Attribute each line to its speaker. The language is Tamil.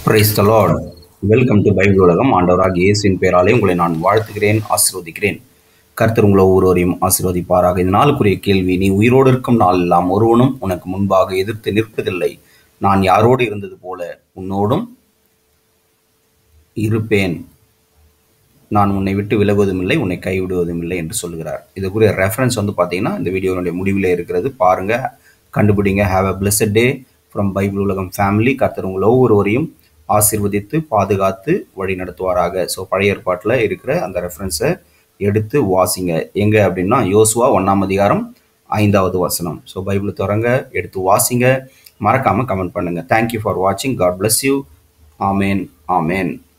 Speaker 1: price the lord welcome to Bible உலகம் ஆண்டவராக இயேசுவின் பேராலே உங்களை நான் வாழ்த்துகிறேன் ஆசீர்வதிக்கிறேன் கர்த்தர் உங்களை ஒவ்வொருவரையும் ஆசீர்வதிப்பாராக இந்த நாளுக்குரிய கேள்வி நீ உயிரோடு இருக்கும் நாளெல்லாம் ஒருவனும் உனக்கு முன்பாக எதிர்த்து நிற்பதில்லை நான் யாரோடு இருந்தது போல உன்னோடும் இருப்பேன் நான் உன்னை விட்டு விலகுவதும் இல்லை உன்னை கைவிடுவதும் இல்லை என்று சொல்லுகிறார் இதுக்குரிய ரெஃபரன்ஸ் வந்து பார்த்தீங்கன்னா இந்த வீடியோனுடைய முடிவில் இருக்கிறது பாருங்க கண்டுபிடிங்க have a blessed day from Bible உலகம் ஃபேமிலி கர்த்தர் உங்களை ஒவ்வொருவரையும் ஆசீர்வதித்து பாதுகாத்து வழி நடத்துவாராக ஸோ பழைய ஏற்பாட்டில் இருக்கிற அந்த ரெஃபரன்ஸை எடுத்து வாசிங்க எங்கே அப்படின்னா யோசுவா ஒன்றாம் அதிகாரம் ஐந்தாவது வசனம் ஸோ பைபிள் திறங்க எடுத்து வாசிங்க மறக்காமல் கமெண்ட் பண்ணுங்கள் தேங்க்யூ ஃபார் வாட்சிங் காட் bless யூ ஆமேன் ஆமேன்